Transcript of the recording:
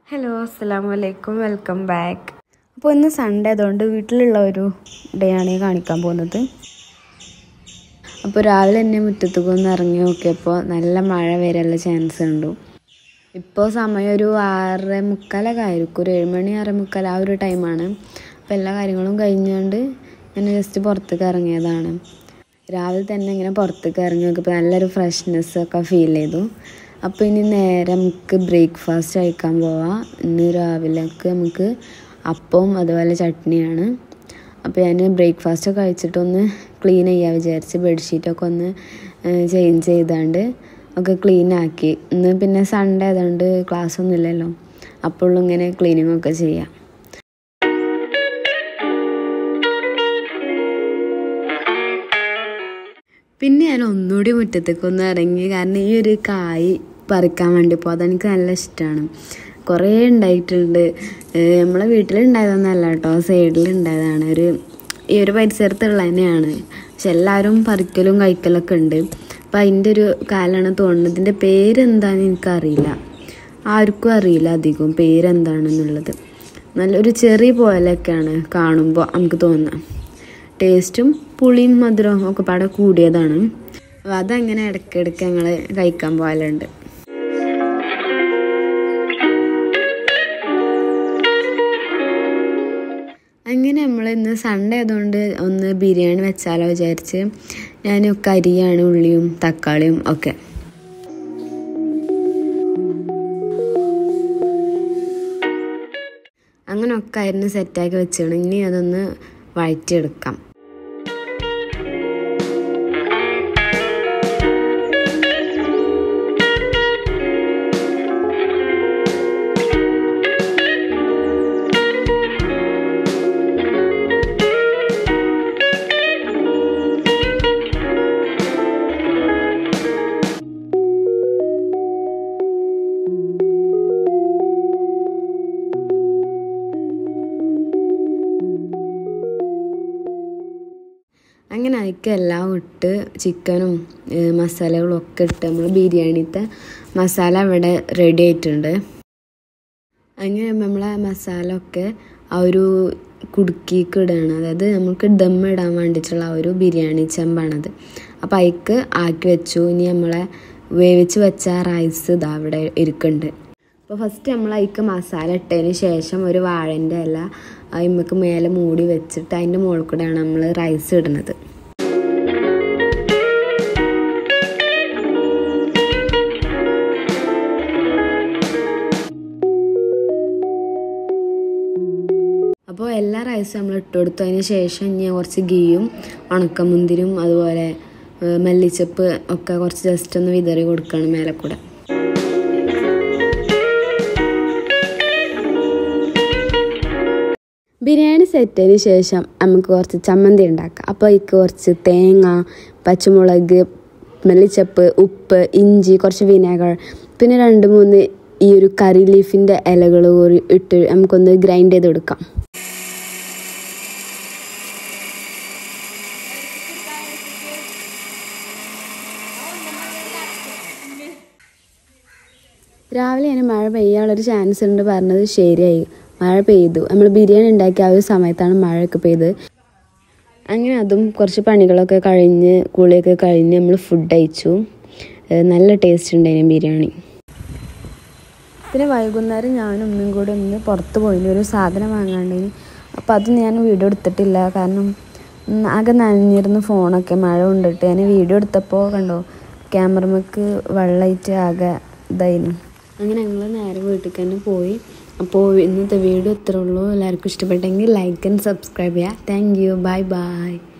hello അസ്സാം വലൈക്കും welcome back അപ്പോൾ ഇന്ന് സൺഡേ ആയതുകൊണ്ട് വീട്ടിലുള്ള ഒരു ഡേ ആണ് ഈ കാണിക്കാൻ പോകുന്നത് അപ്പോൾ രാവിലെ തന്നെ മുറ്റത്തേക്ക് ഒന്ന് ഇറങ്ങി നോക്കിയപ്പോൾ നല്ല മഴ വരെയുള്ള ചാൻസ് ഉണ്ട് ഇപ്പോൾ സമയം ഒരു ആറര മുക്കാലൊക്കെ ആയിരിക്കും ഒരു ഏഴുമണി ആറര മുക്കാൽ ആ ഒരു ടൈമാണ് അപ്പോൾ എല്ലാ കാര്യങ്ങളും കഴിഞ്ഞുകൊണ്ട് ഞാൻ ജസ്റ്റ് പുറത്തേക്ക് ഇറങ്ങിയതാണ് രാവിലെ തന്നെ ഇങ്ങനെ പുറത്തേക്ക് ഇറങ്ങി നോക്കിയപ്പോൾ നല്ലൊരു ഫ്രഷ്നെസ് ഒക്കെ ഫീൽ ചെയ്തു അപ്പോൾ ഇനി നേരെ നമുക്ക് ബ്രേക്ക്ഫാസ്റ്റ് കഴിക്കാൻ പോവാം ഇന്ന് രാവിലേക്ക് നമുക്ക് അപ്പവും അതുപോലെ ചട്നിയാണ് അപ്പോൾ ഞാൻ ബ്രേക്ക്ഫാസ്റ്റ് ഒക്കെ കഴിച്ചിട്ടൊന്ന് ക്ലീൻ ചെയ്യാൻ വിചാരിച്ച് ബെഡ്ഷീറ്റൊക്കെ ഒന്ന് ചേഞ്ച് ചെയ്താണ്ട് ഒക്കെ ക്ലീൻ ആക്കി ഇന്ന് പിന്നെ സൺഡേ ആയതുകൊണ്ട് ക്ലാസ് ഒന്നും ഇല്ലല്ലോ അപ്പോൾ ഇങ്ങനെ ക്ലീനിങ് ഒക്കെ ചെയ്യാം പിന്നെ ഞാൻ ഒന്നുകൂടി മുറ്റത്തേക്ക് ഒന്ന് ഇറങ്ങി കാരണം ഈ ഒരു കായ് പറിക്കാൻ വേണ്ടി പോകും അതെനിക്ക് നല്ല ഇഷ്ടമാണ് കുറേ ഉണ്ടായിട്ടുണ്ട് ഏഹ് നമ്മളെ വീട്ടിലുണ്ടായതൊന്നല്ല കേട്ടോ സൈഡിൽ ഉണ്ടായതാണ് ഒരു ഈ ഒരു പരിസരത്തുള്ള തന്നെയാണ് പക്ഷെ എല്ലാവരും പറിക്കലും കഴിക്കലൊക്കെ ഉണ്ട് അപ്പം അതിൻ്റെ ഒരു കാലാണ് തോന്നുന്നത് ഇതിൻ്റെ പേരെന്താണെന്ന് എനിക്കറിയില്ല ആർക്കും അറിയില്ല അധികം പേരെന്താണെന്നുള്ളത് നല്ലൊരു ചെറിയ പോലെയൊക്കെയാണ് കാണുമ്പോൾ നമുക്ക് തോന്നുന്നത് ടേസ്റ്റും പുളിയും മധുരവും ഒക്കെ പാടെ കൂടിയതാണ് അപ്പോൾ അതങ്ങനെ ഇടയ്ക്കിടയ്ക്ക് ഞങ്ങൾ കഴിക്കാൻ പോകലുണ്ട് അങ്ങനെ നമ്മൾ ഇന്ന് സൺഡേ ആയതുകൊണ്ട് ഒന്ന് ബിരിയാണി വെച്ചാലോ വിചാരിച്ച് ഞാൻ കരിയാണ് ഉള്ളിയും തക്കാളിയും ഒക്കെ അങ്ങനെ ഒക്കെ അരിഞ്ഞ് സെറ്റാക്കി വെച്ചാണ് ഇനി അതൊന്ന് വഴറ്റിയെടുക്കാം അങ്ങനെ അതിക്ക് എല്ലാം ഇട്ട് ചിക്കനും ഏഹ് മസാലകളും ഒക്കെ ഇട്ട് നമ്മൾ ബിരിയാണിത്തെ മസാല ഇവിടെ റെഡി ആയിട്ടുണ്ട് അങ്ങനെ നമ്മളെ മസാല ഒക്കെ ആ ഒരു കുടുക്കിക്ക് ഇടുകയാണ് അതായത് നമുക്ക് ദം ഇടാൻ വേണ്ടിയിട്ടുള്ള ആ ഒരു ബിരിയാണി ചെമ്പാണത് അപ്പം അതിക്ക് ആക്കി വെച്ചു ഇനി നമ്മളെ വേവിച്ച് വെച്ച റൈസ് ഇതാ ഇവിടെ ഇരിക്കുന്നുണ്ട് അപ്പോൾ ഫസ്റ്റ് നമ്മൾ അതിക്ക് മസാല ഇട്ടതിന് ശേഷം ഒരു വാഴൻ്റെ ഇല അതിമ്മക്ക് മേലെ മൂടി വെച്ചിട്ട് അതിൻ്റെ മുകളിൽ കൂടെയാണ് നമ്മൾ റൈസ് ഇടുന്നത് അപ്പോൾ എല്ലാ റൈസും നമ്മൾ ഇട്ട് കൊടുത്തു അതിന് ശേഷം ഞാൻ കുറച്ച് ഗീയും ഉണക്കമുന്തിരും അതുപോലെ ഏഹ് മല്ലിച്ചപ്പ് ഒക്കെ കുറച്ച് ജസ്റ്റ് ഒന്ന് വിതറി കൊടുക്കുകയാണ് മേലെ കൂടെ ബിരിയാണി സെറ്റതിന് ശേഷം നമുക്ക് കുറച്ച് ചമ്മന്തി ഉണ്ടാക്കാം അപ്പോൾ അതിക്ക് കുറച്ച് തേങ്ങ പച്ചമുളക് മല്ലിച്ചപ്പ് ഉപ്പ് ഇഞ്ചി കുറച്ച് വിനാഗർ പിന്നെ രണ്ട് മൂന്ന് ഈ ഒരു കറി ലീഫിൻ്റെ ഇലകൾ കൂടി ഇട്ട് നമുക്കൊന്ന് ഗ്രൈൻഡ് ചെയ്ത് കൊടുക്കാം രാവിലെ ഞാൻ മഴ പെയ്യാനുള്ളൊരു ചാൻസ് ഉണ്ട് പറഞ്ഞത് ശരിയായി മഴ പെയ്തു നമ്മൾ ബിരിയാണി ഉണ്ടാക്കിയ ആ ഒരു സമയത്താണ് മഴയൊക്കെ പെയ്ത് അങ്ങനെ അതും കുറച്ച് പണികളൊക്കെ കഴിഞ്ഞ് കുളിയൊക്കെ കഴിഞ്ഞ് നമ്മൾ ഫുഡ് അയച്ചു നല്ല ടേസ്റ്റ് ഉണ്ടായിരുന്നു ബിരിയാണി പിന്നെ വൈകുന്നേരം ഞാനും ഉമ്മയും കൂടെ ഒന്ന് പുറത്ത് പോയിന് ഒരു സാധനം വാങ്ങാണ്ടിന് അപ്പോൾ അത് ഞാൻ വീഡിയോ എടുത്തിട്ടില്ല കാരണം ഉം, ആകെ നനഞ്ഞിരുന്നു ഫോണൊക്കെ മഴ കൊണ്ടിട്ട് ഞാൻ വീഡിയോ എടുത്തപ്പോൾ കണ്ടോ ക്യാമറമക്ക് വെള്ളമായിട്ട് ആകെ ഇതായിരുന്നു അങ്ങനെ ഞങ്ങൾ നേരെ വീട്ടിലേക്ക് തന്നെ പോയി അപ്പോൾ ഇന്നത്തെ വീഡിയോ ഇത്രേ ഉള്ളൂ എല്ലാവർക്കും ഇഷ്ടപ്പെട്ടെങ്കിൽ ലൈക്ക് ആൻഡ് സബ്സ്ക്രൈബ് ചെയ്യുക താങ്ക് യു ബൈ ബൈ